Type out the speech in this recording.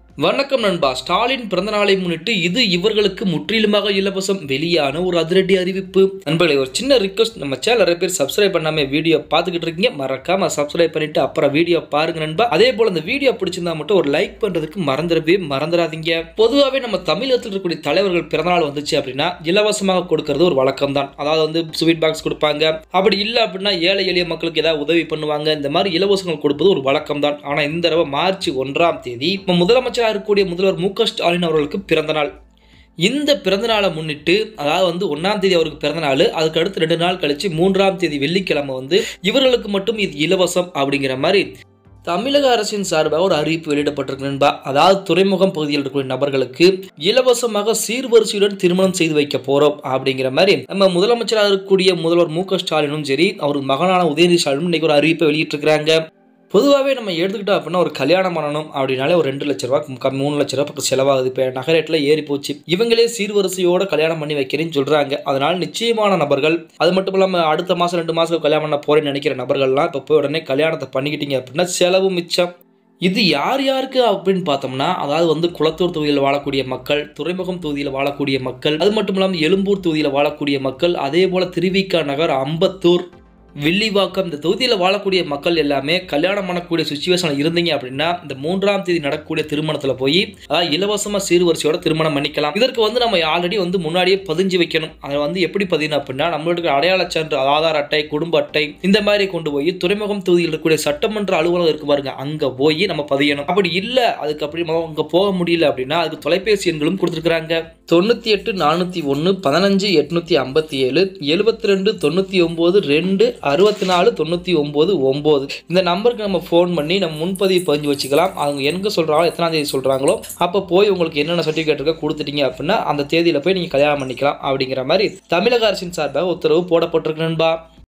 வணக்கம் நண்பா ஸ்டாலின் பிறந்த நாளை முன்னிட்டு இது இவர்களுக்கு முற்றிலுமாக இலவசம் வெளியான ஒரு அதிரடி அறிவிப்பு நண்பர்களே ஒரு சின்ன ரிக்வஸ்ட் நம்ம சேனல் நிறைய பேர் சப்ஸ்கிரைப் பண்ணாம வீடியோ பார்த்துக்கிட்டு இருக்கீங்க மறக்காம சப்ஸ்கிரைப் பண்ணிட்டு அப்புறம் வீடியோ பாருங்க நண்பா அதே போல இந்த வீடியோ பிடிச்சிருந்தா மட்டும் ஒரு லைக் பண்றதுக்கு மறந்துடவே மறந்துடாதீங்க பொதுவாகவே நம்ம தமிழகத்தில் இருக்கக்கூடிய தலைவர்கள் பிறந்தநாள் வந்துச்சு அப்படின்னா இலவசமாக கொடுக்கறது ஒரு வழக்கம் தான் அதாவது வந்து ஸ்வீட் பாக்ஸ் கொடுப்பாங்க அப்படி இல்லை அப்படின்னா ஏழை எளிய மக்களுக்கு ஏதாவது உதவி பண்ணுவாங்க இந்த மாதிரி இலவசங்கள் கொடுப்பது ஒரு வழக்கம் தான் ஆனால் இந்த தடவை மார்ச் ஒன்றாம் தேதி இப்போ முதலமைச்சராக இருக்கக்கூடிய முதல்வர் மு க ஸ்டாலின் அவர்களுக்கு பிறந்த நாள் இந்த பிறந்த நாளை முன்னிட்டு அதாவது வந்து ஒன்றாம் தேதி அவருக்கு பிறந்த நாள் அதுக்கு அடுத்து ரெண்டு நாள் கழிச்சு மூன்றாம் தேதி வெள்ளிக்கிழமை வந்து இவர்களுக்கு மட்டும் இது இலவசம் அப்படிங்கிற மாதிரி தமிழக அரசின் சார்பாக ஒரு அறிவிப்பு வெளியிடப்பட்டிருக்கு நண்பா அதாவது துறைமுகம் பகுதியில் இருக்கக்கூடிய நபர்களுக்கு இலவசமாக சீர்வரிசையுடன் திருமணம் செய்து வைக்க போறோம் அப்படிங்கிற மாதிரி நம்ம முதலமைச்சராக இருக்கக்கூடிய முதல்வர் மு க ஸ்டாலினும் சரி அவர் மகனான உதயநிதி ஸ்டாலினும் இன்னைக்கு ஒரு அறிவிப்பை வெளியிட்டிருக்கிறாங்க பொதுவாகவே நம்ம எடுத்துக்கிட்டோம் அப்படின்னா ஒரு கல்யாணம் பண்ணணும் அப்படின்னாலே ஒரு ரெண்டு லட்ச ரூபா கம்- மூணு லட்ச ரூபா பக்கம் செலவாகுது இப்போ நகரேட்டில் ஏறி போச்சு இவங்களே சீர்வரிசையோட கல்யாணம் பண்ணி வைக்கிறேன்னு சொல்கிறாங்க அதனால நிச்சயமான நபர்கள் அது மட்டும் இல்லாமல் அடுத்த மாதம் ரெண்டு மாதம் கல்யாணம் பண்ண போறேன்னு நினைக்கிற நபர்கள்லாம் இப்போ போய் உடனே கல்யாணத்தை பண்ணிக்கிட்டீங்க அப்படின்னா செலவு மிச்சம் இது யார் யாருக்கு அப்படின்னு பார்த்தோம்னா அதாவது வந்து குளத்தூர் தொகுதியில் வாழக்கூடிய மக்கள் துறைமுகம் தொகுதியில் வாழக்கூடிய மக்கள் அது மட்டும் இல்லாமல் எழும்பூர் தொகுதியில் வாழக்கூடிய மக்கள் அதே போல் திருவிக்கா நகர் அம்பத்தூர் வில்லிவாக்கம் இந்த தொகுதியில் வாழக்கூடிய மக்கள் எல்லாமே கல்யாணம் பண்ணக்கூடிய சுச்சுவேஷனில் இருந்தீங்க அப்படின்னா இந்த மூன்றாம் தேதி நடக்கக்கூடிய திருமணத்தில் போய் அதாவது இலவசமாக சீர்வரிசையோட திருமணம் பண்ணிக்கலாம் இதற்கு வந்து நம்ம ஆல்ரெடி வந்து முன்னாடியே பதிஞ்சு வைக்கணும் அதை வந்து எப்படி பதியணும் அப்படின்னா நம்மளுக்கு அடையாள சான்று ஆதார் அட்டை குடும்ப அட்டை இந்த மாதிரி கொண்டு போய் துறைமுகம் தொகுதியில் இருக்கக்கூடிய சட்டமன்ற அலுவலகம் இருக்கு பாருங்க அங்கே போய் நம்ம பதியணும் அப்படி இல்லை அதுக்கு அப்படி நம்ம அங்கே போக முடியல அப்படின்னா அதுக்கு தொலைபேசி எண்களும் கொடுத்துருக்குறாங்க தொண்ணூற்றி எட்டு நானூற்றி ஒன்று பதினஞ்சு எட்நூற்றி ஐம்பத்தி ஏழு எழுபத்தி ரெண்டு தொண்ணூற்றி ஒம்பது ரெண்டு அறுபத்தி நாலு தொண்ணூற்றி ஒம்பது ஒம்பது இந்த நம்பருக்கு நம்ம ஃபோன் பண்ணி நம்ம முன்பதிவு பதிஞ்சு வச்சுக்கலாம் அவங்க எங்கே சொல்கிறாங்களோ எத்தனாம் தேதி சொல்கிறாங்களோ அப்போ போய் உங்களுக்கு என்னென்ன சர்டிஃபிகேட் இருக்கோ கொடுத்துட்டீங்க அப்படின்னா அந்த தேதியில் போய் நீங்கள் கல்யாணம் பண்ணிக்கலாம் அப்படிங்கிற மாதிரி தமிழக அரசின் சார்பாக உத்தரவு போடப்பட்டிருக்கு நண்பா